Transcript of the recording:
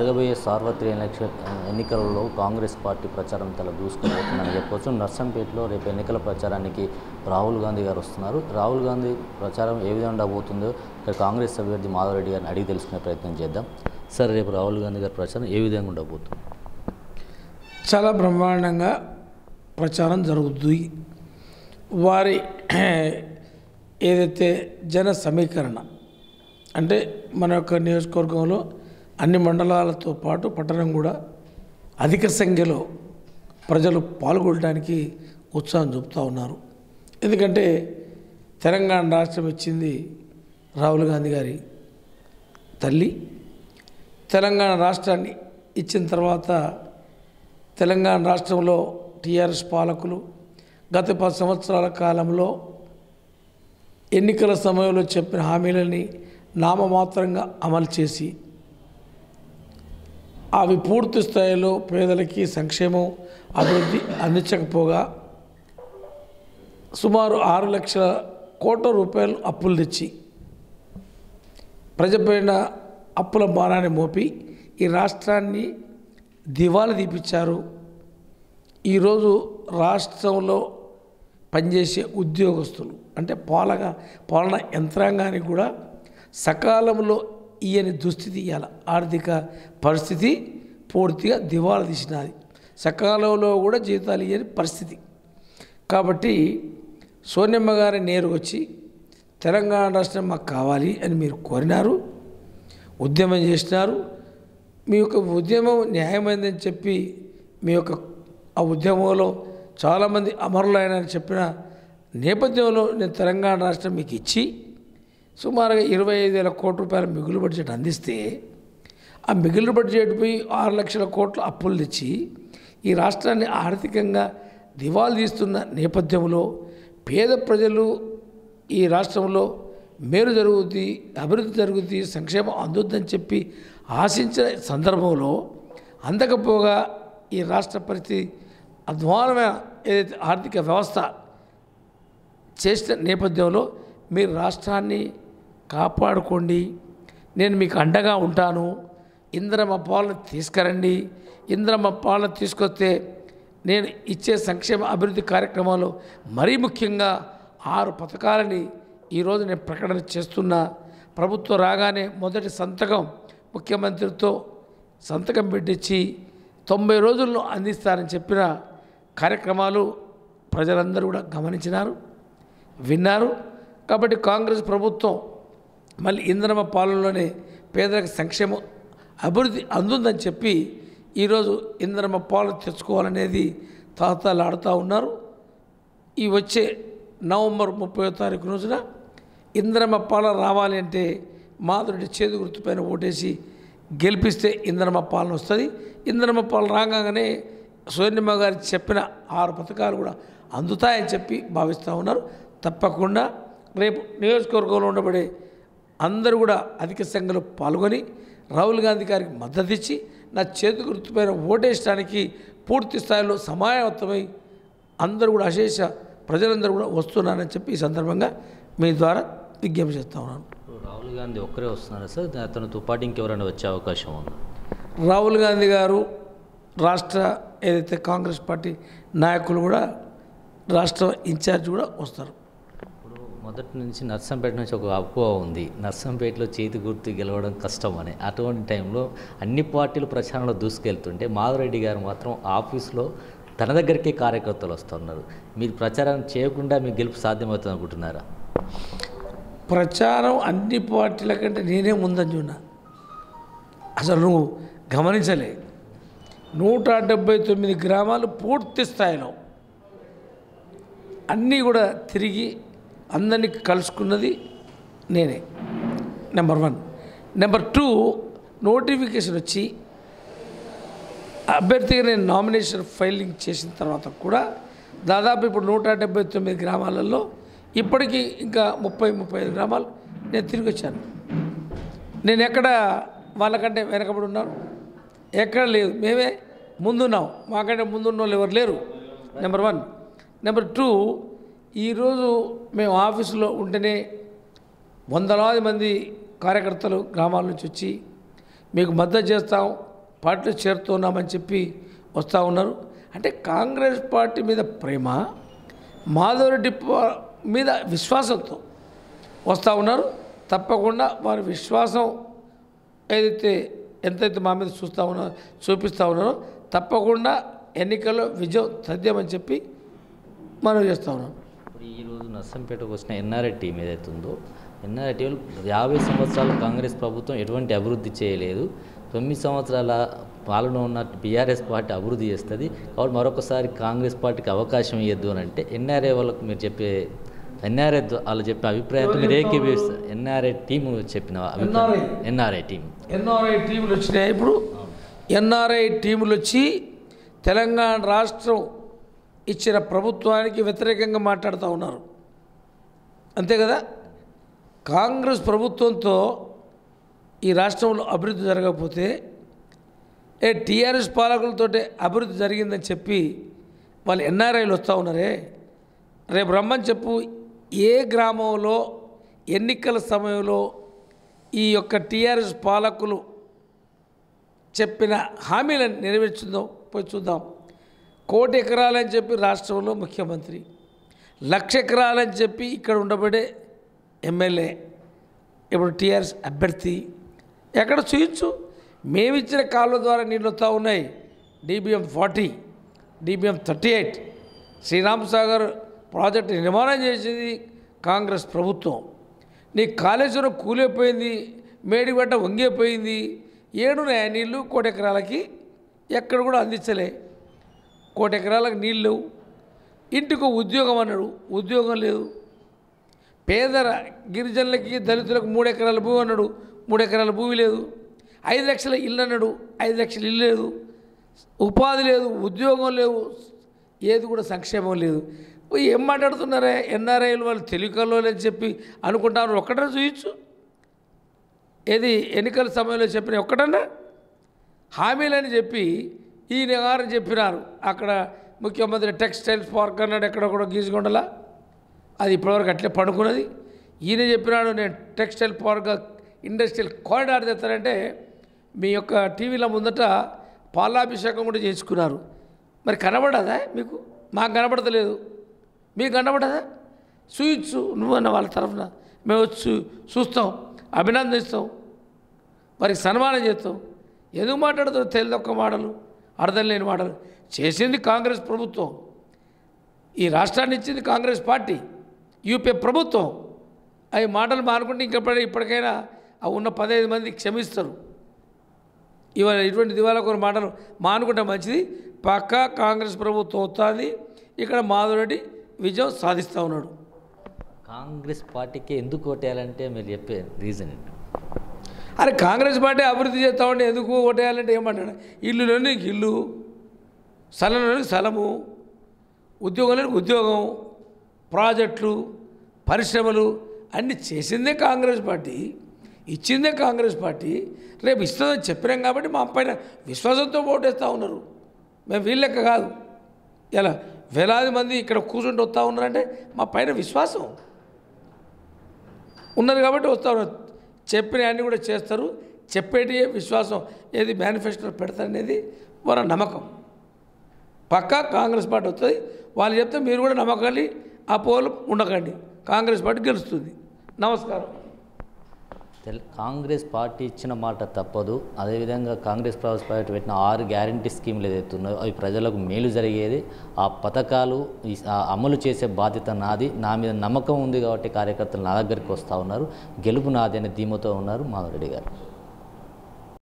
జరగబోయే సార్వత్రిక ఎలక్షన్ ఎన్నికలలో కాంగ్రెస్ పార్టీ ప్రచారం తల దూసుకుపోతుందని చెప్పొచ్చు నర్సంపేటలో రేపు ఎన్నికల ప్రచారానికి రాహుల్ గాంధీ గారు వస్తున్నారు రాహుల్ గాంధీ ప్రచారం ఏ విధంగా ఉండబోతుందో ఇక్కడ కాంగ్రెస్ అభ్యర్థి మాధవరెడ్డి గారిని అడిగి తెలుసుకునే ప్రయత్నం చేద్దాం సార్ రేపు రాహుల్ గాంధీ గారి ప్రచారం ఏ విధంగా ఉండబోతుంది చాలా బ్రహ్మాండంగా ప్రచారం జరుగుతుంది వారి ఏదైతే జన సమీకరణ అంటే మన యొక్క నియోజకవర్గంలో అన్ని మండలాలతో పాటు పట్టణం కూడా అధిక సంఖ్యలో ప్రజలు పాల్గొనడానికి ఉత్సాహం చూపుతూ ఉన్నారు ఎందుకంటే తెలంగాణ రాష్ట్రం ఇచ్చింది రాహుల్ గాంధీ గారి తల్లి తెలంగాణ రాష్ట్రాన్ని ఇచ్చిన తర్వాత తెలంగాణ రాష్ట్రంలో టీఆర్ఎస్ పాలకులు గత పది సంవత్సరాల కాలంలో ఎన్నికల సమయంలో చెప్పిన హామీలని నామమాత్రంగా అమలు చేసి అవి పూర్తి స్థాయిలో పేదలకి సంక్షేమం అభివృద్ధి అందించకపోగా సుమారు ఆరు లక్షల కోట్ల రూపాయలు అప్పులు తెచ్చి ప్రజపైన అప్పుల భారాన్ని మోపి ఈ రాష్ట్రాన్ని దివాలా తీపిచ్చారు ఈరోజు రాష్ట్రంలో పనిచేసే ఉద్యోగస్తులు అంటే పాలక పాలన యంత్రాంగానికి కూడా సకాలంలో ఈయని దుస్థితి ఇవ్వాలి ఆర్థిక పరిస్థితి పూర్తిగా దివాలా తీసినది సకాలంలో కూడా జీతాలు ఇవ్వని పరిస్థితి కాబట్టి సోనియమ్మ గారి నేరుగా వచ్చి తెలంగాణ రాష్ట్రం మాకు కావాలి అని మీరు కోరినారు ఉద్యమం చేసినారు మీ యొక్క ఉద్యమం న్యాయమైందని చెప్పి మీ యొక్క ఆ ఉద్యమంలో చాలామంది అమరులైనని చెప్పిన నేపథ్యంలో నేను తెలంగాణ రాష్ట్రం మీకు ఇచ్చి సుమారుగా ఇరవై ఐదు వేల కోట్ల రూపాయల మిగులు బడ్జెట్ అందిస్తే ఆ మిగులు బడ్జెట్ పోయి ఆరు లక్షల కోట్ల అప్పులు తెచ్చి ఈ రాష్ట్రాన్ని ఆర్థికంగా దివాలు తీస్తున్న నేపథ్యంలో పేద ప్రజలు ఈ రాష్ట్రంలో మేలు జరుగుద్ది అభివృద్ధి జరుగుద్ది సంక్షేమం అందుద్దని చెప్పి ఆశించిన సందర్భంలో అందకపోగా ఈ రాష్ట్ర పరిస్థితి అధ్వానమైన ఏదైతే ఆర్థిక వ్యవస్థ చేసిన నేపథ్యంలో మీరు రాష్ట్రాన్ని కాపాడుకోండి నేను మీకు అండగా ఉంటాను ఇంద్రమ్మ పాలన తీసుకురండి ఇంద్రమ్మ పాలన తీసుకొస్తే నేను ఇచ్చే సంక్షేమ అభివృద్ధి కార్యక్రమాలు మరీ ముఖ్యంగా ఆరు పథకాలని ఈరోజు నేను ప్రకటన చేస్తున్నా ప్రభుత్వం రాగానే మొదటి సంతకం ముఖ్యమంత్రితో సంతకం పెట్టించి తొంభై రోజుల్లో అందిస్తారని చెప్పిన కార్యక్రమాలు ప్రజలందరూ కూడా గమనించినారు విన్నారు కాబట్టి కాంగ్రెస్ ప్రభుత్వం మళ్ళీ ఇంధనమ పాలనలోనే పేదలకు సంక్షేమం అభివృద్ధి అందుందని చెప్పి ఈరోజు ఇంధనమ పాలన తెచ్చుకోవాలనేది తాతలాడుతూ ఉన్నారు ఈ వచ్చే నవంబర్ ముప్పై తారీఖు రోజున ఇంద్రమ పాలన రావాలి అంటే మాధుడి చేదు గుర్తుపైన ఓటేసి గెలిపిస్తే ఇంద్రమ పాలన వస్తుంది ఇంద్రమ పాలన రాగానే సోనిమ్మ గారు చెప్పిన ఆరు పథకాలు కూడా అందుతాయని చెప్పి భావిస్తూ ఉన్నారు తప్పకుండా రేపు నియోజకవర్గంలో ఉండబడే అందరూ కూడా అధిక సంఖ్యలో పాల్గొని రాహుల్ గాంధీ గారికి మద్దతు ఇచ్చి నా చేతి గుర్తుపైన ఓటేయడానికి పూర్తి స్థాయిలో సమాయత్తమై అందరూ కూడా అశేష ప్రజలందరూ కూడా వస్తున్నారని చెప్పి ఈ సందర్భంగా మీ ద్వారా విజ్ఞప్తి చేస్తా ఉన్నాను రాహుల్ గాంధీ ఒక్కరే వస్తున్నారు సార్ అతనితో పాటు ఇంకెవరైనా వచ్చే అవకాశం ఉంది రాహుల్ గాంధీ గారు రాష్ట్ర ఏదైతే కాంగ్రెస్ పార్టీ నాయకులు కూడా రాష్ట్ర ఇన్ఛార్జ్ కూడా వస్తారు ఇప్పుడు మొదటి నుంచి నర్సంపేట నుంచి ఒక అపోహ ఉంది నర్సంపేటలో చేతి గుర్తు గెలవడం కష్టం అని అటువంటి టైంలో అన్ని పార్టీలు ప్రచారంలో దూసుకెళ్తుంటే మాధవరెడ్డి గారు మాత్రం ఆఫీస్లో తన దగ్గరికే కార్యకర్తలు వస్తున్నారు మీరు ప్రచారం చేయకుండా మీకు గెలుపు సాధ్యమవుతుంది అనుకుంటున్నారా ప్రచారం అన్ని పార్టీల కంటే నేనే ముందని ఉన్నా అసలు నువ్వు గమనించలే నూట డెబ్బై తొమ్మిది గ్రామాలు పూర్తి స్థాయిలో అన్నీ కూడా తిరిగి అందరినీ కలుసుకున్నది నేనే number one number two notification వచ్చి అభ్యర్థిగా నేను నామినేషన్ ఫైలింగ్ చేసిన తర్వాత కూడా దాదాపు ఇప్పుడు నూట డెబ్బై తొమ్మిది గ్రామాలలో ఇప్పటికీ ఇంకా ముప్పై ముప్పై ఐదు గ్రామాలు నేను తిరిగి వచ్చాను నేను ఎక్కడ వాళ్ళకంటే వెనకబడి ఉన్నాను ఎక్కడ లేదు మేమే ముందున్నాం మాకంటే ముందున్న వాళ్ళు ఎవరు లేరు నెంబర్ వన్ నెంబర్ టూ ఈరోజు మేము ఆఫీసులో ఉంటేనే వందలాది మంది కార్యకర్తలు గ్రామాల నుంచి వచ్చి మీకు మద్దతు చేస్తాం పార్టీలో చేరుతున్నామని చెప్పి వస్తూ ఉన్నారు అంటే కాంగ్రెస్ పార్టీ మీద ప్రేమ మాధవరెడ్డి ప- మీద విశ్వాసంతో వస్తూ ఉన్నారు తప్పకుండా వారి విశ్వాసం ఏదైతే ఎంతైతే మా మీద చూస్తూ ఉన్నారో చూపిస్తూ ఉన్నారో తప్పకుండా ఎన్నికల్లో విజయం తథ్యమని చెప్పి మనం చేస్తూ ఉన్నాం ఇప్పుడు ఈరోజు నర్సంపేటకు వచ్చిన ఎన్ఆర్ఐ టీం ఏదైతే ఉందో ఎన్ఆర్ఐ టీం యాభై సంవత్సరాలు కాంగ్రెస్ ప్రభుత్వం ఎటువంటి అభివృద్ధి చేయలేదు తొమ్మిది సంవత్సరాల పాలన ఉన్న బీఆర్ఎస్ పార్టీ అభివృద్ధి చేస్తుంది కాబట్టి మరొకసారి కాంగ్రెస్ పార్టీకి అవకాశం ఇవ్వద్దు అని అంటే ఎన్ఆర్ఐ వాళ్ళకు మీరు చెప్పే ఎన్ఆర్ఐ వాళ్ళు చెప్పే అభిప్రాయంతో మీరు ఏకీభవిస్తారు ఎన్ఆర్ఐ టీం చెప్పిన అభిప్రాయం ఎన్ఆర్ఐ టీం ఎన్ఆర్ఐ టీములు వచ్చినాయి ఇప్పుడు ఎన్ఆర్ఐ టీములు వచ్చి తెలంగాణ రాష్ట్రం ఇచ్చిన ప్రభుత్వానికి వ్యతిరేకంగా మాట్లాడుతూ ఉన్నారు అంతే కదా కాంగ్రెస్ ప్రభుత్వంతో ఈ రాష్ట్రంలో అభివృద్ధి జరగకపోతే ఏ టీఆర్ఎస్ పాలకులతోటే అభివృద్ధి జరిగిందని చెప్పి వాళ్ళు ఎన్ఆర్ఐలు వస్తూ ఉన్నారే రేపు రమ్మని చెప్పు ఏ గ్రామంలో ఎన్నికల సమయంలో ఈ యొక్క టీఆర్ఎస్ పాలకులు చెప్పిన హామీలను నెరవేర్చుందో పోయి చూద్దాం కోటి ఎకరాలని చెప్పి రాష్ట్రంలో ముఖ్యమంత్రి లక్ష ఎకరాలని చెప్పి ఇక్కడ ఉండబడే ఎమ్మెల్యే ఇప్పుడు టీఆర్ఎస్ అభ్యర్థి ఎక్కడ చూయించు మేమిచ్చిన కాళ్ళ ద్వారా నీళ్ళు వస్తూ ఉన్నాయి D B M forty D B M thirty eight Sriram Sagar project నిర్మాణం చేసింది కాంగ్రెస్ ప్రభుత్వం నీ కాళేశ్వరం కూలిపోయింది మేడిగడ్డ వంగిపోయింది ఏడున్నాయి నీళ్ళు కోటి ఎకరాలకి ఎక్కడ కూడా అందించలే కోటి ఎకరాలకు నీళ్ళు లేవు ఇంటికి ఉద్యోగం అన్నాడు ఉద్యోగం లేదు పేదర గిరిజనులకి దళితులకు మూడు ఎకరాల భూమి అన్నాడు మూడు ఎకరాల భూమి లేదు ఐదు లక్షల ఇల్లు అన్నాడు ఐదు లక్షల ఇల్లు లేదు ఉపాధి లేదు ఉద్యోగం లేవు ఏది కూడా సంక్షేమం లేదు పోయి ఏం మాట్లాడుతున్నారే ఎన్ఆర్ఐలు వాళ్ళు తెలివికల్లో అని చెప్పి అనుకుంటారు ఒక్కటే చూయించు ఏది ఎన్నికల సమయంలో చెప్పిన ఒక్కటన్నా హామీలని చెప్పి ఈయన గారు చెప్పినారు అక్కడ ముఖ్యమంత్రి టెక్స్టైల్స్ పార్క్ అన్నాడు ఎక్కడ కూడా గీసుకొండలా అది ఇప్పటివరకు అట్లే పడుకున్నది ఈయన చెప్పినాడు నేను టెక్స్టైల్ పార్క్ ఇండస్ట్రియల్ కారిడార్ తెస్తానంటే మీ యొక్క టీవీల ముందట పాలాభిషేకం కూడా చేసుకున్నారు మరి కనబడదా మీకు మాకు కనబడతలేదు మీకు కనబడదా చూయించు నువ్వన్న వాళ్ళ తరఫున మేము వచ్చి చూస్తాం అభినందిస్తాం వారికి సన్మానం చేస్తాం ఎందుకు మాట్లాడుతారు తెలియదు ఒక్క మాటలు అర్థం లేని మాటలు చేసింది కాంగ్రెస్ ప్రభుత్వం ఈ రాష్ట్రాన్ని ఇచ్చింది కాంగ్రెస్ పార్టీ యూపీఏ ప్రభుత్వం అవి మాటలు మానుకుంటే ఇంకెప్పుడు ఇప్పటికైనా ఆ ఉన్న పదహైదు మంది క్షమిస్తారు ఇవాళ ఇటువంటి దివాళా కొన్ని మాటలు మానుకుంటే మంచిది పక్కా కాంగ్రెస్ ప్రభుత్వం వస్తుంది ఇక్కడ మాధవరెడ్డి విజయం సాధిస్తూ ఉన్నాడు కాంగ్రెస్ పార్టీకి ఎందుకు ఓటేయాలంటే మీరు చెప్పే రీజన్ ఏంటి అరే కాంగ్రెస్ పార్టీ అభివృద్ధి చేస్తా ఉంటే ఎందుకు ఓటేయాలంటే ఏమంటాడు ఇల్లులోని ఇల్లు స్థలంలోని స్థలము ఉద్యోగంలోని ఉద్యోగం ప్రాజెక్టులు పరిశ్రమలు అన్నీ చేసిందే కాంగ్రెస్ పార్టీ ఇచ్చిందే కాంగ్రెస్ పార్టీ రేపు ఇస్తుందని చెప్పినాం కాబట్టి మా పైన విశ్వాసంతో ఓటేస్తూ ఉన్నారు మేము వీళ్ళెక్క కాదు ఎలా వేలాది మంది ఇక్కడ కూర్చుంటూ వస్తూ ఉన్నారంటే మా పైన విశ్వాసం ఉన్నది కాబట్టి వస్తూ ఉన్నారు చెప్పిన అన్ని కూడా చేస్తారు చెప్పేటి విశ్వాసం ఏది మేనిఫెస్టో పెడతారనేది వారి నమ్మకం పక్కా కాంగ్రెస్ పార్టీ వస్తుంది వాళ్ళు చెప్తే మీరు కూడా నమ్మకాన్ని అపోహలు ఉండకండి కాంగ్రెస్ పార్టీ గెలుస్తుంది నమస్కారం తెల్ కాంగ్రెస్ పార్టీ ఇచ్చిన మాట తప్పదు అదేవిధంగా కాంగ్రెస్ ప్రభుత్వం ప్రవేశపెట్టిన ఆరు గ్యారంటీ స్కీములు ఏదైతే ఉన్నాయో అవి ప్రజలకు మేలు జరిగేది ఆ పథకాలు ఈ- ఆ అమలు చేసే బాధ్యత నాది నా మీద నమ్మకం ఉంది కాబట్టి కార్యకర్తలు నా దగ్గరికి వస్తూ ఉన్నారు గెలుపు నాది అనే ధీమతో ఉన్నారు మాధవరెడ్డి గారు